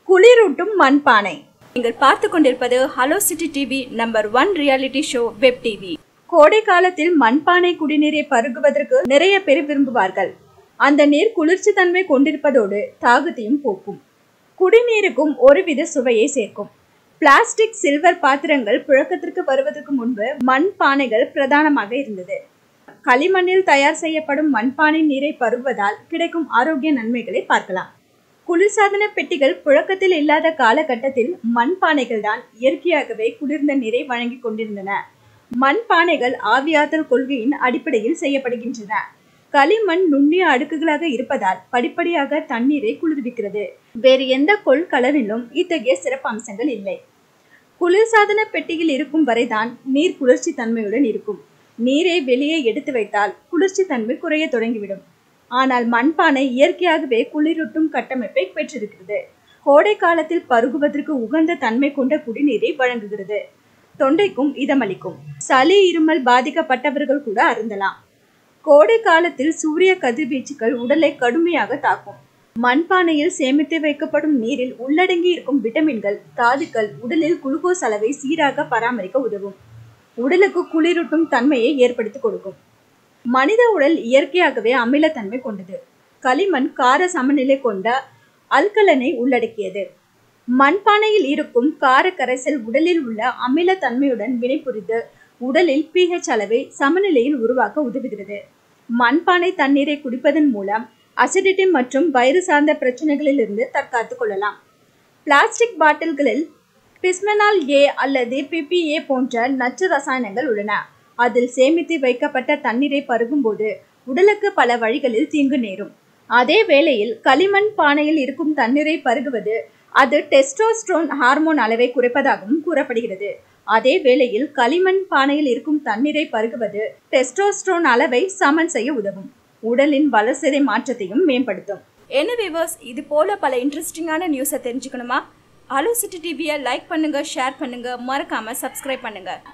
குளிரூட்டும் மண்பானை நீங்கள் பார்த்து கொண்டிருப்பது hello city TV number one reality show web TV கோடை காலத்தில் மண்பானை குடிநீரை பருகுவதற்கு நிறைய பேர் விரும்புவார்கள் அந்த நீர் குளிர்ச்சி தன்மை கொண்டிருப்பதோடு தாகத்தையும் போக்கும் குடிநீருக்கும் ஒருவித சுவையை சேர்க்கும் பிளாஸ்டிக் சில்வர் பாத்திரங்கள் புழக்கத்திற்கு வருவதற்கு முன்பு மண் பானைகள் பிரதானமாக இருந்தது களிமண்ணில் தயார் செய்யப்படும் மண்பானை நீரை பருகுவதால் கிடைக்கும் ஆரோக்கிய நன்மைகளை பார்க்கலாம் குளிர்சாதன பெட்டிகள் புழக்கத்தில் இல்லாத காலகட்டத்தில் மண்பானைகள் தான் இயற்கையாகவே குளிர்ந்த நீரை வழங்கிக் கொண்டிருந்தன மண்பானைகள் ஆவியாதல் கொள்கையின் அடிப்படையில் செய்யப்படுகின்றன களிமண் நுண்ணிய அடுக்குகளாக இருப்பதால் படிப்படியாக தண்ணீரை குளிர்விக்கிறது வேறு எந்த கொள்கலனிலும் இத்தகைய சிறப்பு அம்சங்கள் இல்லை குளிர்சாதன பெட்டியில் இருக்கும் வரைதான் நீர் குளிர்ச்சி தன்மையுடன் இருக்கும் நீரை வெளியே எடுத்து வைத்தால் குளிர்ச்சி தன்மை குறைய தொடங்கிவிடும் ஆனால் மண்பானை இயற்கையாகவே குளிரூட்டும் கட்டமைப்பை பெற்றிருக்கிறது கோடை காலத்தில் பருகுவதற்கு உகந்த தன்மை கொண்ட குடிநீரை வழங்குகிறது தொண்டைக்கும் இதமளிக்கும் சளி இருமல் பாதிக்கப்பட்டவர்கள் கூட அருந்தலாம் கோடை காலத்தில் சூரிய கதிர்வீச்சுகள் உடலை கடுமையாக தாக்கும் மண்பானையில் சேமித்து வைக்கப்படும் நீரில் உள்ளடங்கி இருக்கும் விட்டமின்கள் தாதுக்கள் உடலில் குளுக்கோஸ் அளவை சீராக பராமரிக்க உதவும் உடலுக்கு குளிரூட்டும் தன்மையை ஏற்படுத்தி கொடுக்கும் மனித உடல் இயற்கையாகவே அமிலத்தன்மை கொண்டது களிமண் கார சமநிலை கொண்ட அல்கலனை உள்ளடக்கியது மண்பானையில் இருக்கும் கார கரைசல் உடலில் உள்ள அமிலத்தன்மையுடன் வினைபுரிந்து உடலில் பிஹெச் அளவை சமநிலையில் உருவாக்க உதவுகிறது மண்பானை தண்ணீரை குடிப்பதன் மூலம் அசிடிட்டி மற்றும் வயிறு சார்ந்த பிரச்சனைகளில் இருந்து தற்காத்து கொள்ளலாம் பிளாஸ்டிக் பாட்டில்களில் பிஸ்மெனால் ஏ அல்லது பிபிஏ போன்ற நச்சு ரசாயனங்கள் உள்ளன அதில் சேமித்து வைக்கப்பட்ட தண்ணீரை பருகும்போது உடலுக்கு பல வழிகளில் தீங்கு நேரும் அதே வேளையில் களிமண் பானையில் இருக்கும் தண்ணீரை பருகுவது அது டெஸ்டோஸ்ட்ரோன் ஹார்மோன் அளவை குறைப்பதாகவும் கூறப்படுகிறது அதே வேளையில் களிமண் பானையில் இருக்கும் தண்ணீரை பருகுவது டெஸ்டோஸ்ட்ரோன் அளவை சமன் செய்ய உதவும் உடலின் வளர்சிதை மாற்றத்தையும் மேம்படுத்தும் என்ன விவர்ஸ் இது போல பல இன்ட்ரெஸ்டிங்கான நியூஸை தெரிஞ்சுக்கணுமா ஹலோ சிட்டி டிவியை லைக் பண்ணுங்க ஷேர் பண்ணுங்க மறக்காம சப்ஸ்கிரைப் பண்ணுங்க